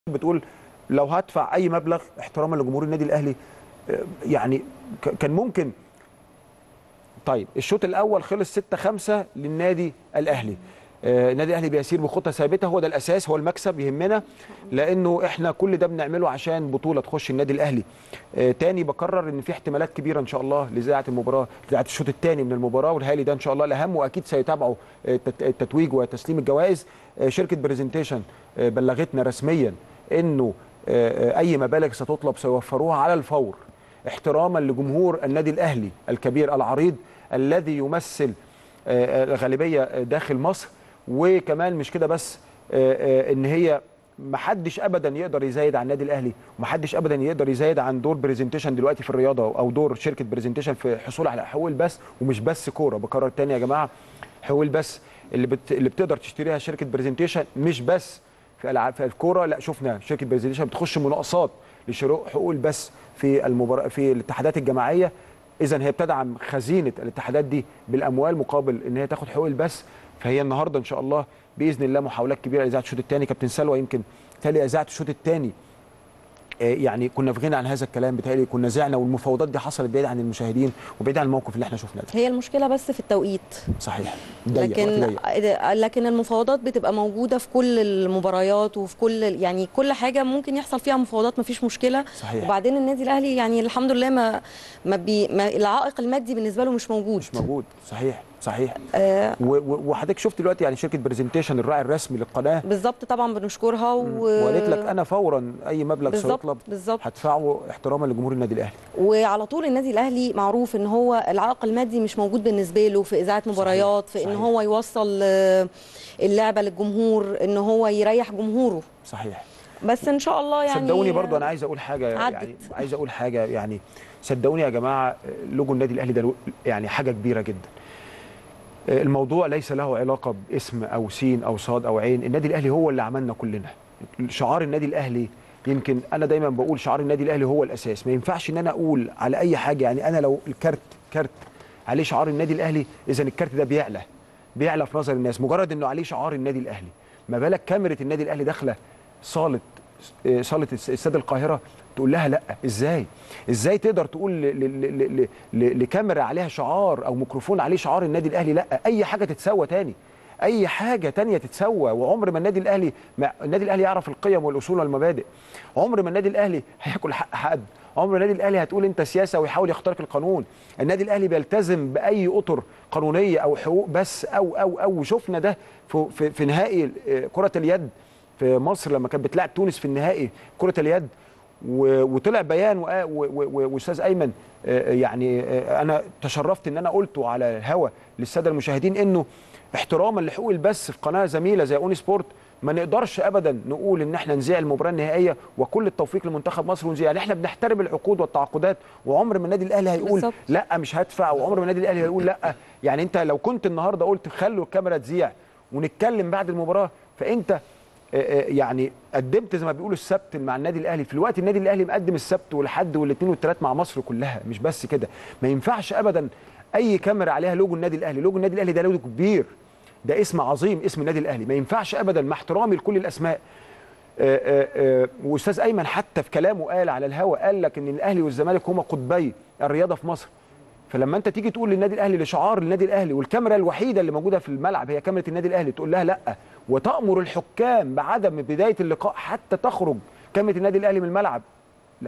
بتقول لو هدفع اي مبلغ احتراما لجمهور النادي الاهلي آه، يعني ك- كان ممكن طيب الشوط الاول خلص 6 5 للنادي الاهلي آه، النادي الاهلي بيسير بخطى ثابته هو ده الاساس هو المكسب يهمنا لانه احنا كل ده بنعمله عشان بطوله تخش النادي الاهلي آه، تاني بكرر ان في احتمالات كبيره ان شاء الله لاذاعه المباراه اذاعه الشوط الثاني من المباراه والهالي ده ان شاء الله الاهم واكيد سيتابعوا آه، التت- التتويج وتسليم الجوائز آه، شركه برزنتيشن آه، بلغتنا رسميا انه آه، آه، اي مبالغ ستطلب سيوفروها على الفور احتراما لجمهور النادي الاهلي الكبير العريض الذي يمثل آه، آه، الغالبيه آه، داخل مصر وكمان مش كده بس آه، آه، ان هي محدش ابدا يقدر يزايد عن النادي الاهلي ومحدش ابدا يقدر يزايد عن دور برزنتيشن دلوقتي في الرياضه او دور شركه برزنتيشن في الحصول على حقوق البث ومش بس كوره بكرر تاني يا جماعه حقوق البث اللي بت... اللي بتقدر تشتريها شركه برزنتيشن مش بس في العاب في الكوره لا شفنا شركه برزنتيشن بتخش مناقصات لشراء حقوق البث في المبار... في الاتحادات الجماعيه اذا هي بتدعم خزينه الاتحادات دي بالاموال مقابل ان هي تاخد حقوق البث فهي النهارده ان شاء الله باذن الله محاولات كبيره لاذاعه الشوط الثاني كابتن سلوى يمكن تالي اذاعه الشوط الثاني يعني كنا في غنى عن هذا الكلام بتهيألي كنا زعنا والمفاوضات دي حصلت بعيد عن المشاهدين وبعيد عن الموقف اللي احنا شفناه ده هي المشكله بس في التوقيت صحيح ضيق لكن وقت ضيق. لكن المفاوضات بتبقى موجوده في كل المباريات وفي كل يعني كل حاجه ممكن يحصل فيها مفاوضات مفيش مشكله صحيح. وبعدين النادي الاهلي يعني الحمد لله ما ما, بي ما العائق المادي بالنسبه له مش موجود مش موجود صحيح صحيح آه و- و- وحضرتك شفت دلوقتي يعني شركه برزنتيشن الراعي الرسمي للقناه بالظبط طبعا بنشكرها و... وقالت لك انا فورا اي مبلغ بالظبط سيطلب بالظبط هدفعه احتراما لجمهور النادي الاهلي وعلى طول النادي الاهلي معروف ان هو العائق المادي مش موجود بالنسبه له في اذاعه مباريات في ان صحيح. هو يوصل آه، اللعبه للجمهور ان هو يريح جمهوره صحيح بس ان شاء الله يعني صدقوني برضو انا عايز اقول حاجه عدت. يعني عايز اقول حاجه يعني صدقوني يا جماعه لوجو النادي الاهلي ده لو- يعني حاجه كبيره جدا الموضوع ليس له علاقه باسم او سين او صاد او عين النادي الاهلي هو اللي عملنا كلنا شعار النادي الاهلي يمكن انا دايما بقول شعار النادي الاهلي هو الاساس ما ينفعش ان انا اقول على اي حاجه يعني انا لو الكارت كارت عليه شعار النادي الاهلي اذا الكارت ده بيعلى بيعلى في نظر الناس مجرد انه عليه شعار النادي الاهلي ما بالك كاميرا النادي الاهلي داخله صاله آه، صاله الس- استاد القاهره تقول لها لا ازاي ازاي تقدر تقول ل- ل- ل- ل- ل- لكاميرا عليها شعار او ميكروفون عليه شعار النادي الاهلي لا اي حاجه تتسوى تاني اي حاجه تانية تتسوى وعمر ما النادي الاهلي ما النادي الاهلي يعرف القيم والاصول والمبادئ عمر ما النادي الاهلي هياكل حق حد عمر النادي الاهلي هتقول انت سياسه ويحاول يخترق القانون النادي الاهلي بيلتزم باي اطر قانونيه او حقوق بس او او او شفنا ده في في, في نهائي آه، كره اليد في مصر لما كانت بتلعب تونس في النهائي كره اليد و- وطلع بيان وآ- و- و- و- واستاذ ايمن آه، يعني آه، انا تشرفت ان انا قلته على الهوا للساده المشاهدين انه احتراما لحقوق البث في قناه زميله زي اوني سبورت ما نقدرش ابدا نقول ان احنا نذيع المباراه النهائيه وكل التوفيق لمنتخب مصر ونذيع يعني احنا بنحترم العقود والتعاقدات وعمر ما النادي الاهلي هيقول بالظبط. لا مش هدفع وعمر ما النادي الاهلي هيقول لا يعني انت لو كنت النهارده قلت خلوا الكاميرا تذيع ونتكلم بعد المباراه فانت آه، آه، يعني قدمت زي ما بيقولوا السبت مع النادي الاهلي في الوقت النادي الاهلي مقدم السبت والحد والاثنين والثلاث مع مصر كلها مش بس كده ما ينفعش ابدا اي كاميرا عليها لوجو النادي الاهلي لوجو النادي الاهلي ده لوجو كبير ده اسم عظيم اسم النادي الاهلي ما ينفعش ابدا مع احترامي لكل الاسماء آه، آه، آه، واستاذ ايمن حتى في كلامه قال على الهوا قال لك ان الاهلي والزمالك هما قطبي الرياضه في مصر فلما انت تيجي تقول للنادي الاهلي لشعار النادي الاهلي والكاميرا الوحيده اللي موجوده في الملعب هي كاميرا النادي الاهلي تقول لها لا وتامر الحكام بعدم بدايه اللقاء حتى تخرج كاميرا النادي الاهلي من الملعب لا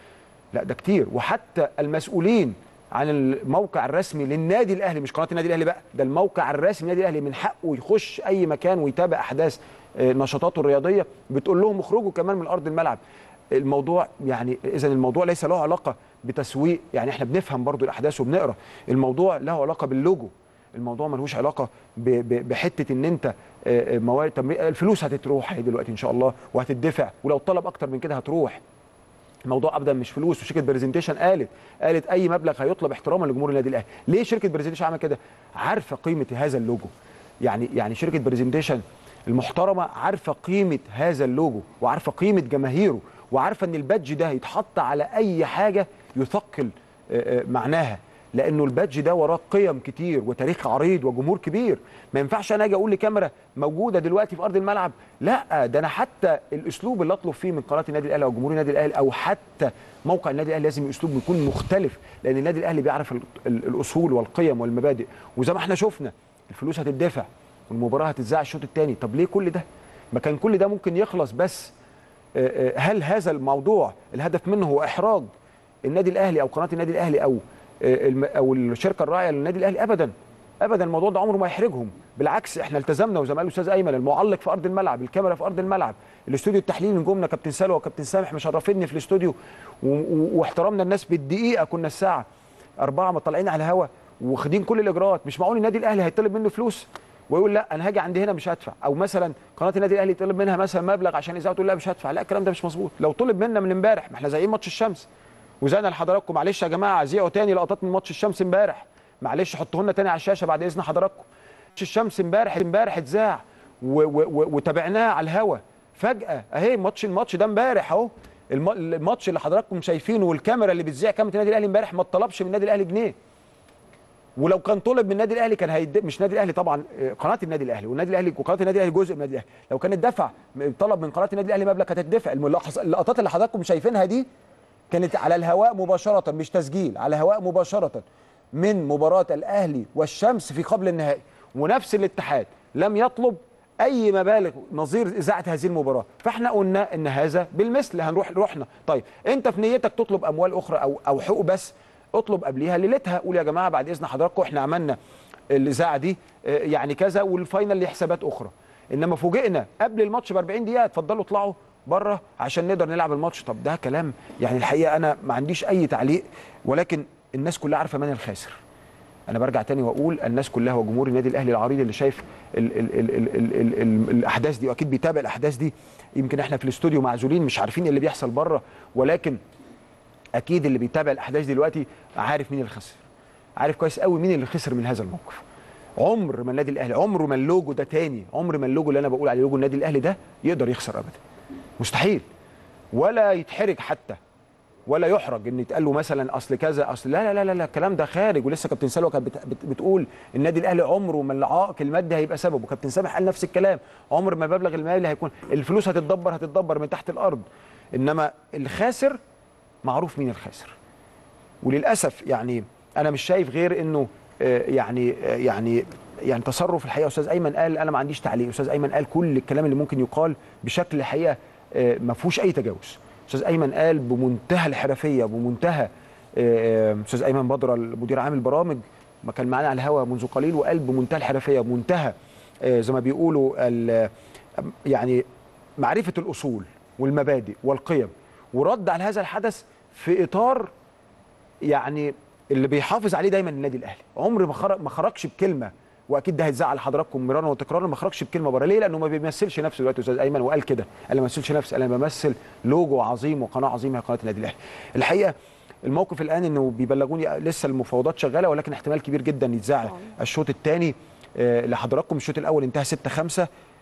لا ده كتير وحتى المسؤولين عن الموقع الرسمي للنادي الاهلي مش قناه النادي الاهلي بقى ده الموقع الرسمي للنادي الاهلي من حقه يخش اي مكان ويتابع احداث آه، نشاطاته الرياضيه بتقول لهم اخرجوا كمان من ارض الملعب الموضوع يعني اذا الموضوع ليس له علاقه بتسويق يعني احنا بنفهم برضو الاحداث وبنقرا الموضوع له علاقه باللوجو الموضوع ملوش علاقه ب- ب- بحته ان انت آه، آه، موارد تمرين الفلوس هتتروح اهي دلوقتي ان شاء الله وهتدفع ولو طلب اكتر من كده هتروح الموضوع ابدا مش فلوس وشركه برزنتيشن قالت قالت اي مبلغ هيطلب احتراما لجمهور النادي الاهلي ليه شركه برزنتيشن عمل كده عارفه قيمه هذا اللوجو يعني يعني شركه برزنتيشن المحترمه عارفه قيمه هذا اللوجو وعارفه قيمه جماهيره وعارفه ان البادج ده يتحط على اي حاجه يثقل آه، آه، معناها لانه البادج ده وراه قيم كتير وتاريخ عريض وجمهور كبير ما ينفعش انا اجي اقول لكاميرا موجوده دلوقتي في ارض الملعب لا ده انا حتى الاسلوب اللي اطلب فيه من قناه النادي الاهلي او جمهور النادي الاهلي او حتى موقع النادي الاهلي لازم اسلوب يكون مختلف لان النادي الاهلي بيعرف ال- ال- الاصول والقيم والمبادئ وزي ما احنا شفنا الفلوس هتدفع والمباراه هتتذاع الشوط الثاني طب ليه كل ده ما كان كل ده ممكن يخلص بس آه، آه، هل هذا الموضوع الهدف منه هو احراج النادي الاهلي او قناه النادي الاهلي او آه، الم- او الشركه الراعيه للنادي الاهلي ابدا ابدا الموضوع ده عمره ما يحرجهم بالعكس احنا التزمنا وزي ما قال الاستاذ ايمن المعلق في ارض الملعب الكاميرا في ارض الملعب الاستوديو التحليلي نجومنا كابتن سلوى وكابتن سامح مشرفيني في الاستوديو و- و- واحترمنا الناس بالدقيقه كنا الساعه أربعة ما طالعين على الهوا واخدين كل الاجراءات مش معقول النادي الاهلي هيطلب منه فلوس ويقول لا انا هاجي عندي هنا مش هدفع او مثلا قناه النادي الاهلي يطلب منها مثلا مبلغ عشان اذاعه تقول لا مش هدفع لا الكلام ده مش مظبوط لو طلب منا من امبارح ما احنا زي ماتش الشمس وزينا لحضراتكم معلش يا جماعه زيقوا تاني لقطات من ماتش الشمس امبارح معلش حطوه لنا تاني على الشاشه بعد اذن حضراتكم ماتش الشمس امبارح امبارح اتذاع و- و- و- وتابعناه على الهوا فجاه اهي ماتش الماتش ده امبارح اهو الم- الماتش اللي حضراتكم شايفينه والكاميرا اللي بتذيع كاميرا النادي الاهلي امبارح ما اتطلبش من النادي الاهلي جنيه ولو كان طلب من النادي الاهلي كان هيد... مش النادي الاهلي طبعا آه، قناه النادي الاهلي والنادي الاهلي وقناه النادي الاهلي جزء من النادي الاهلي لو كان اتدفع طلب من قناه النادي الاهلي مبلغ كانت هتدفع الملاحظ- اللقطات اللي حضراتكم شايفينها دي كانت على الهواء مباشره مش تسجيل على الهواء مباشره من مباراه الاهلي والشمس في قبل النهائي ونفس الاتحاد لم يطلب اي مبالغ نظير اذاعه هذه المباراه فاحنا قلنا ان هذا بالمثل هنروح رحنا طيب انت في نيتك تطلب اموال اخرى او او حقوق بس اطلب قبليها ليلتها قول يا جماعه بعد اذن حضراتكم احنا عملنا الاذاعه دي آه، يعني كذا والفاينل لحسابات اخرى انما فوجئنا قبل الماتش ب 40 دقيقه اتفضلوا اطلعوا بره عشان نقدر نلعب الماتش طب ده كلام يعني الحقيقه انا ما عنديش اي تعليق ولكن الناس كلها عارفه من الخاسر انا برجع تاني واقول الناس كلها وجمهور النادي الاهلي العريض اللي شايف ال ال ال ال ال ال ال الاحداث دي واكيد بيتابع الاحداث دي يمكن احنا في الاستوديو معزولين مش عارفين اللي بيحصل بره ولكن اكيد اللي بيتابع الاحداث دلوقتي عارف مين اللي خسر عارف كويس قوي مين اللي خسر من هذا الموقف عمر ما النادي الاهلي عمره ما اللوجو ده تاني عمر ما اللوجو اللي انا بقول عليه لوجو النادي الاهلي ده يقدر يخسر ابدا مستحيل ولا يتحرج حتى ولا يحرج ان يتقال له مثلا اصل كذا اصل لا لا لا لا الكلام ده خارج ولسه كابتن سلوى كانت بت- بت- بتقول النادي الاهلي عمره ما العائق المادي هيبقى سببه وكابتن سامح قال نفس الكلام عمر ما المبلغ المالي هيكون الفلوس هتتدبر هتتدبر من تحت الارض انما الخاسر معروف مين الخاسر وللاسف يعني انا مش شايف غير انه آه، يعني آه، يعني يعني تصرف الحقيقه استاذ ايمن قال انا ما عنديش تعليق استاذ ايمن قال كل الكلام اللي ممكن يقال بشكل الحقيقه آه، ما فيهوش اي تجاوز استاذ ايمن قال بمنتهى الحرفيه بمنتهى آه، آه، استاذ ايمن بدر المدير عام البرامج ما كان معانا على الهواء منذ قليل وقال بمنتهى الحرفيه بمنتهى آه، زي ما بيقولوا ال- يعني معرفه الاصول والمبادئ والقيم ورد على هذا الحدث في اطار يعني اللي بيحافظ عليه دايما النادي الاهلي عمر ما خرج ما خرجش بكلمه واكيد ده هيزعل حضراتكم مرارا وتكرارا ما خرجش بكلمه بره ليه لانه ما بيمثلش نفسه دلوقتي استاذ ايمن وقال كده انا ما بمثلش نفسي انا بمثل لوجو عظيم وقناه عظيمه هي قناه النادي الاهلي الحقيقه الموقف الان انه بيبلغوني لسه المفاوضات شغاله ولكن احتمال كبير جدا يتذاع طبعاً. الشوط الثاني لحضراتكم الشوط الاول انتهى 6 5